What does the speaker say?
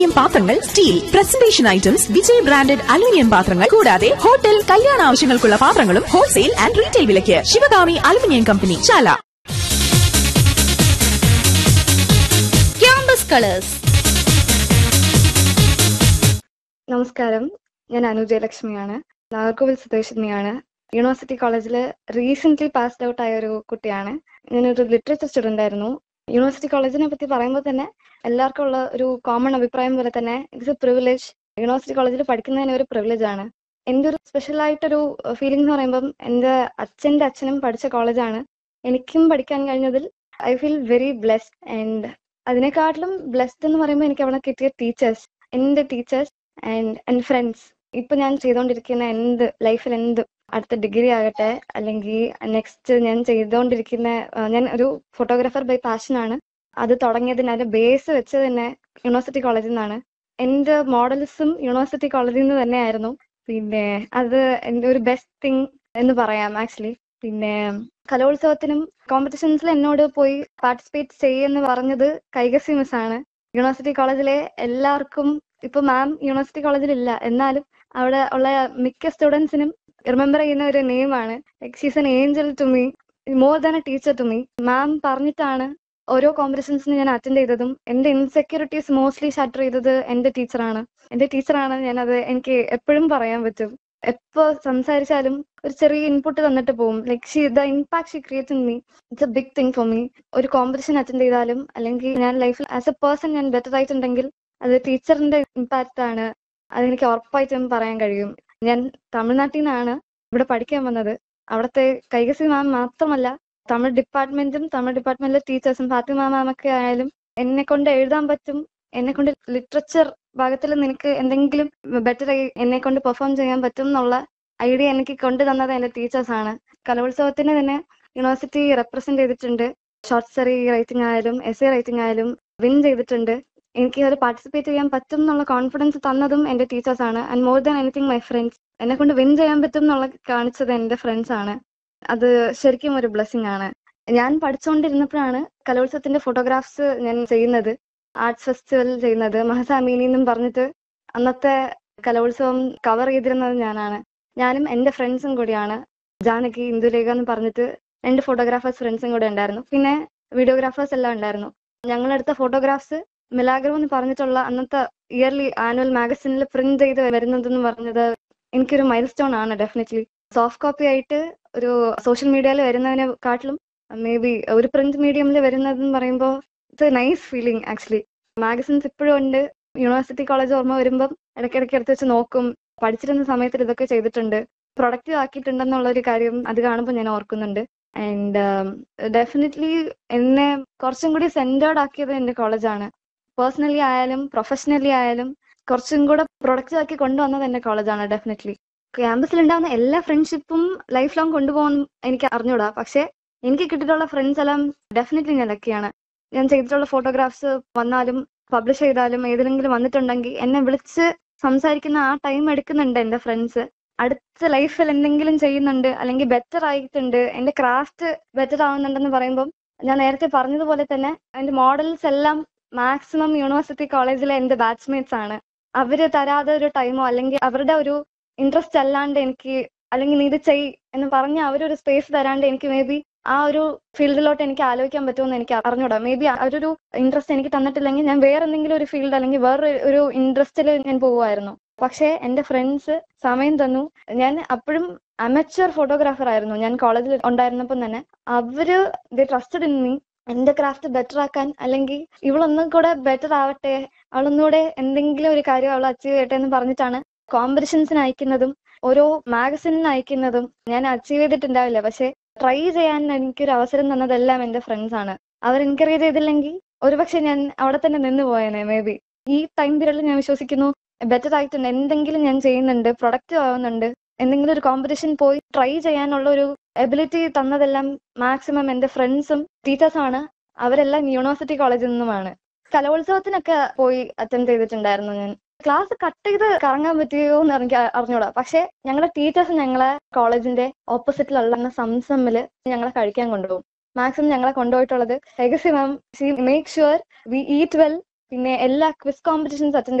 aluminium പാത്രങ്ങൾ steel presentation items Vijay branded aluminium പാത്രങ്ങൾ കൂടാതെ ഹോട്ടൽ കല്യാണ ആവശ്യങ്ങൾക്കുള്ള പാത്രങ്ങളും ഹോൾസെയിൽ ആൻഡ് റീറ്റെയിൽ വിലയ്ക്ക് Sivakami aluminium company Chala campus colours നമസ്കാരം ഞാൻ അനുജയലക്ഷ്മിയാണ് നാഗർകോവിൽ സ്വദേശിനിയാണ് യൂണിവേഴ്സിറ്റി കോളേജിൽ റീസെന്റ് പാസ്ഡ് ഔട്ട് ആയ ഒരു കുട്ടിയാണ് ഞാനൊരു ലിറ്ററേച്ചർ സ്റ്റുഡന്റ് ആയിരുന്നു യൂണിവേഴ്സിറ്റി കോളേജിനെ പറ്റി പറയുമ്പോൾ തന്നെ എല്ലാവർക്കും ഉള്ള ഒരു കോമൺ അഭിപ്രായം പോലെ തന്നെ ഇറ്റ്സ് എ പ്രിവിലേജ് യൂണിവേഴ്സിറ്റി കോളേജിൽ പഠിക്കുന്നതിന് ഒരു പ്രിവിലേജ് ആണ് എൻ്റെ ഒരു സ്പെഷ്യൽ ആയിട്ടൊരു ഫീലിംഗ് എന്ന് പറയുമ്പം എൻ്റെ അച്ഛൻ്റെ അച്ഛനും പഠിച്ച കോളേജാണ് എനിക്കും പഠിക്കാൻ കഴിഞ്ഞതിൽ I feel very blessed and അതിനെക്കാട്ടിലും ബ്ലെസ്ഡ് എന്ന് പറയുമ്പോൾ എനിക്ക് അവിടെ കിട്ടിയ ടീച്ചേഴ്സ് എൻ്റെ ടീച്ചേഴ്സ് ആൻഡ് ആൻഡ് ഫ്രണ്ട്സ് ഇപ്പൊ ഞാൻ ചെയ്തുകൊണ്ടിരിക്കുന്ന എന്ത് ലൈഫിൽ എന്ത് അടുത്ത ഡിഗ്രി ആകട്ടെ അല്ലെങ്കിൽ നെക്സ്റ്റ് ഞാൻ ചെയ്തുകൊണ്ടിരിക്കുന്ന ആ, ഞാൻ ഒരു ഫോട്ടോഗ്രാഫർ ബൈ പാഷനാണ് അത് തുടങ്ങിയതിന് അതിന്റെ ബേസ് വെച്ചത് തന്നെ യൂണിവേഴ്സിറ്റി കോളേജിൽ നിന്നാണ് എൻ്റെ മോഡൽസും യൂണിവേഴ്സിറ്റി കോളേജിൽ നിന്ന് തന്നെയായിരുന്നു പിന്നെ അത് എൻ്റെ ഒരു ബെസ്റ്റ് തിങ് എന്ന് പറയാം ആക്ച്വലി പിന്നെ കലോത്സവത്തിനും കോമ്പറ്റീഷൻസിൽ എന്നോട് പോയി പാർട്ടിസിപ്പേറ്റ് ചെയ്യുമെന്ന് പറഞ്ഞത് കൈകസി മിസ് ആണ് യൂണിവേഴ്സിറ്റി കോളേജിലെ എല്ലാവർക്കും ഇപ്പൊ മാം യൂണിവേഴ്സിറ്റി കോളേജിൽ ഇല്ല എന്നാലും അവിടെ ഉള്ള മിക്ക സ്റ്റുഡൻസിനും റിമെമ്പർ ചെയ്യുന്ന ഒരു നെയിമാണ് she's an angel to me more than a teacher to me ma'am പറഞ്ഞിട്ടാണ് ഓരോ കോമ്പറ്റീഷൻസിന് ഞാൻ അറ്റൻഡ് ചെയ്തതും എന്റെ ഇൻസെക്യൂരിറ്റീസ് മോസ്റ്റ്ലി ഷട്ടർ ചെയ്തത് എന്റെ ടീച്ചറാണ് എന്റെ ടീച്ചറാണ് ഞാനത് എനിക്ക് എപ്പോഴും പറയാൻ പറ്റും എപ്പോ സംസാരിച്ചാലും ഒരു ചെറിയ ഇൻപുട്ട് തന്നിട്ട് പോകും like she the impact she create in me it's a big thing for me ഒരു കോമ്പറ്റീഷൻ അറ്റൻഡ് ചെയ്താലും അല്ലെങ്കിൽ ഞാൻ ലൈഫിൽ ആസ് എ പേഴ്സൺ ഞാൻ ബെറ്റർ ആയിട്ടുണ്ടെങ്കിൽ അത് ടീച്ചറിന്റെ ഇമ്പാക്റ്റ് ആണ് അതെനിക്ക് ഉറപ്പായിട്ടും പറയാൻ കഴിയും ഞാൻ തമിഴ്നാട്ടിൽ നിന്നാണ് ഇവിടെ പഠിക്കാൻ വന്നത് അവിടുത്തെ കൈകസി മാം മാത്രമല്ല തമിഴ് ഡിപ്പാർട്ട്മെന്റും തമിഴ് ഡിപ്പാർട്ട്മെന്റിലെ ടീച്ചേഴ്സും ഫാത്തിമ മാം ഒക്കെ ആയാലും എന്നെ കൊണ്ട് എഴുതാൻ പറ്റും എന്നെ കൊണ്ട് ലിറ്ററേച്ചർ ഭാഗത്തിൽ നിനക്ക് എന്തെങ്കിലും ബെറ്റർ ആയി എന്നെ കൊണ്ട് പെർഫോം ചെയ്യാൻ പറ്റും എന്നുള്ള ഐഡിയ എനിക്ക് കൊണ്ടു തന്നത് എന്റെ ടീച്ചേഴ്സ് ആണ് കലോത്സവത്തിന് തന്നെ യൂണിവേഴ്സിറ്റി റെപ്രസെന്റ് ചെയ്തിട്ടുണ്ട് ഷോർട്ട് സ്റ്ററി റൈറ്റിംഗ് ആയാലും എസ് എ റൈറ്റിംഗ് ആയാലും വിൻ ചെയ്തിട്ടുണ്ട് എനിക്ക് അതിൽ പാർട്ടിസിപ്പേറ്റ് ചെയ്യാൻ പറ്റും എന്നുള്ള കോൺഫിഡൻസ് തന്നതും എന്റെ ടീച്ചേഴ്സ് ആണ് and more than anything my friends എന്നെ കൊണ്ട് വിൻ ചെയ്യാൻ പറ്റും എന്നുള്ള കാണിച്ചത് എന്റെ ഫ്രണ്ട്സ് ആണ് അത് ശരിക്കും ഒരു ബ്ലെസ്സിങ് ആണ് ഞാൻ പഠിച്ചുകൊണ്ടിരുന്നപ്പോഴാണ് കലോത്സവത്തിന്റെ ഫോട്ടോഗ്രാഫ്സ് ഞാൻ ചെയ്യുന്നത് ആർട്സ് ഫെസ്റ്റിവൽ ചെയ്യുന്നത് മഹസാമീനി എന്നും പറഞ്ഞിട്ട് അന്നത്തെ കലോത്സവം കവർ ചെയ്തിരുന്നത് ഞാനാണ് ഞാനും എന്റെ ഫ്രണ്ട്സും കൂടിയാണ് ജാനകി ഇന്ദുലേഖ എന്ന് പറഞ്ഞിട്ട് രണ്ട് ഫോട്ടോഗ്രാഫേഴ്സ് ഫ്രണ്ട്സും കൂടെ ഉണ്ടായിരുന്നു പിന്നെ വീഡിയോഗ്രാഫേഴ്സ് എല്ലാം ഉണ്ടായിരുന്നു ഞങ്ങളെടുത്ത ഫോട്ടോഗ്രാഫ്സ് മിലാഗ്രോ എന്ന് പറഞ്ഞിട്ടുള്ള അന്നത്തെ ഇയർലി ആനുവൽ മാഗസിനിൽ പ്രിന്റ് ചെയ്ത് വരുന്നതെന്ന് പറഞ്ഞത് എനിക്കൊരു മൈൽ സ്റ്റോൺ ആണ് ഡെഫിനറ്റ്ലി സോഫ്റ്റ് കോപ്പി ആയിട്ട് ഒരു സോഷ്യൽ മീഡിയയിൽ വരുന്നതിനെക്കാട്ടിലും മേ ബി ഒരു പ്രിന്റ് മീഡിയമിൽ വരുന്നതെന്ന് പറയുമ്പോൾ it's a nice feeling actually magazines ഇപ്പോഴും ഉണ്ട് യൂണിവേഴ്സിറ്റി കോളേജ് ഓർമ്മ വരുമ്പം ഇടയ്ക്കിടയ്ക്ക് എടുത്ത് വെച്ച് നോക്കും പഠിച്ചിരുന്ന സമയത്ത് ഇതൊക്കെ ചെയ്തിട്ടുണ്ട് പ്രൊഡക്റ്റീവ് ആക്കിയിട്ടുണ്ടെന്നുള്ള ഒരു കാര്യം അത് കാണുമ്പോൾ ഞാൻ ഓർക്കുന്നുണ്ട് ആൻഡ് ഡെഫിനറ്റ്ലി എന്നെ കുറച്ചും കൂടി സെന്റേർഡ് ആക്കിയത് എന്റെ കോളേജാണ് പേഴ്സണലി ആയാലും പ്രൊഫഷണലി ആയാലും കുറച്ചും കൂടെ പ്രൊഡക്റ്റീവ് ആക്കി കൊണ്ടുവന്നത് എന്റെ കോളേജാണ് ഡെഫിനറ്റ്ലി ക്യാമ്പസിൽ ഉണ്ടാകുന്ന എല്ലാ ഫ്രണ്ട്ഷിപ്പും ലൈഫ് ലോങ് കൊണ്ടുപോകാൻ എനിക്ക് അറിഞ്ഞൂടാ പക്ഷെ എനിക്ക് കിട്ടിയിട്ടുള്ള ഫ്രണ്ട്സ് എല്ലാം ഡെഫിനറ്റ്ലി ഞാൻ ലക്കിയാണ് ഞാൻ ചെയ്തിട്ടുള്ള ഫോട്ടോഗ്രാഫ്സ് വന്നാലും പബ്ലിഷ് ചെയ്താലും ഏതെങ്കിലും വന്നിട്ടുണ്ടെങ്കിൽ എന്നെ വിളിച്ച് സംസാരിക്കുന്ന ആ ടൈം എടുക്കുന്നുണ്ട് എന്റെ ഫ്രണ്ട്സ് അടുത്ത ലൈഫിൽ എന്തെങ്കിലും ചെയ്യുന്നുണ്ട് അല്ലെങ്കിൽ ബെറ്റർ ആയിട്ടുണ്ട് എന്റെ ക്രാഫ്റ്റ് ബെറ്റർ ആവുന്നുണ്ടെന്ന് പറയുമ്പം ഞാൻ നേരത്തെ പറഞ്ഞതുപോലെ തന്നെ എന്റെ മോഡൽസ് എല്ലാം മാക്സിമം യൂണിവേഴ്സിറ്റി കോളേജിലെ എന്റെ ബാച്ച്മേറ്റ്സ് ആണ് അവര് തരാതെ ഒരു ടൈമോ അല്ലെങ്കിൽ അവരുടെ ഒരു ഇൻട്രസ്റ്റ് അല്ലാണ്ട് എനിക്ക് അല്ലെങ്കിൽ നീ ഇത് ചെയ് എന്ന് പറഞ്ഞ അവരൊരു സ്പേസ് തരാണ്ട് എനിക്ക് മേ ബി ആ ഒരു ഫീൽഡിലോട്ട് എനിക്ക് ആലോചിക്കാൻ പറ്റുമെന്ന് എനിക്ക് അറിഞ്ഞൂടാ മേ ബി അവരൊരു ഇൻട്രസ്റ്റ് എനിക്ക് തന്നിട്ടില്ലെങ്കിൽ ഞാൻ വേറെ എന്തെങ്കിലും ഒരു ഫീൽഡ് അല്ലെങ്കിൽ വേറെ ഒരു ഇൻട്രസ്റ്റിൽ ഞാൻ പോവുമായിരുന്നു പക്ഷേ എന്റെ ഫ്രണ്ട്സ് സമയം തന്നു ഞാൻ അപ്പോഴും അമച്വർ ഫോട്ടോഗ്രാഫർ ആയിരുന്നു ഞാൻ കോളേജിൽ ഉണ്ടായിരുന്നപ്പം തന്നെ അവര് ദേ ട്രസ്റ്റഡ് ഇൻ മീ എന്റെ ക്രാഫ്റ്റ് ബെറ്റർ ആക്കാൻ അല്ലെങ്കിൽ ഇവളൊന്നും കൂടെ ബെറ്റർ ആവട്ടെ അവളൊന്നുകൂടെ എന്തെങ്കിലും ഒരു കാര്യം അവൾ അച്ചീവ് ചെയ്യട്ടെ എന്ന് പറഞ്ഞിട്ടാണ് കോമ്പറ്റീഷൻസിന് അയക്കുന്നതും ഓരോ മാഗസിനിന് അയക്കുന്നതും ഞാൻ അച്ചീവ് ചെയ്തിട്ടുണ്ടാവില്ല പക്ഷെ ട്രൈ ചെയ്യാൻ എനിക്കൊരു അവസരം തന്നതെല്ലാം എന്റെ ഫ്രണ്ട്സ് ആണ് അവർ എൻകറേജ് ചെയ്തില്ലെങ്കിൽ ഒരുപക്ഷെ ഞാൻ അവിടെ തന്നെ നിന്ന് പോയേനെ മേ ബി ഈ ടൈം പീരീഡിൽ ഞാൻ വിശ്വസിക്കുന്നു ബെറ്റർ ആയിട്ടുണ്ട് എന്തെങ്കിലും ഞാൻ ചെയ്യുന്നുണ്ട് പ്രൊഡക്റ്റീവ് ആവുന്നുണ്ട് എന്തെങ്കിലും ഒരു കോമ്പറ്റീഷൻ പോയി ട്രൈ ചെയ്യാനുള്ള ഒരു എബിലിറ്റി തന്നതെല്ലാം മാക്സിമം എന്റെ ഫ്രണ്ട്സും ടീച്ചേഴ്സും ആണ് അവരെല്ലാം യൂണിവേഴ്സിറ്റി കോളേജിൽ നിന്നുമാണ് കലോത്സവത്തിനൊക്കെ പോയി അറ്റൻഡ് ചെയ്തിട്ടുണ്ടായിരുന്നു ഞാൻ ക്ലാസ് കട്ട് ചെയ്ത് കറങ്ങാൻ പറ്റിയോ എന്ന് എനിക്ക് അറിഞ്ഞൂടാ പക്ഷെ ഞങ്ങളുടെ ടീച്ചേഴ്സ് ഞങ്ങളെ കോളേജിന്റെ ഓപ്പോസിറ്റിലുള്ള സംസമ്മില് ഞങ്ങളെ കഴിക്കാൻ കൊണ്ടുപോകും മാക്സിമം ഞങ്ങളെ കൊണ്ടുപോയിട്ടുള്ളത് legacy ma'am she make sure we eat well പിന്നെ എല്ലാ ക്വിസ് കോമ്പറ്റീഷൻസ് അറ്റൻഡ്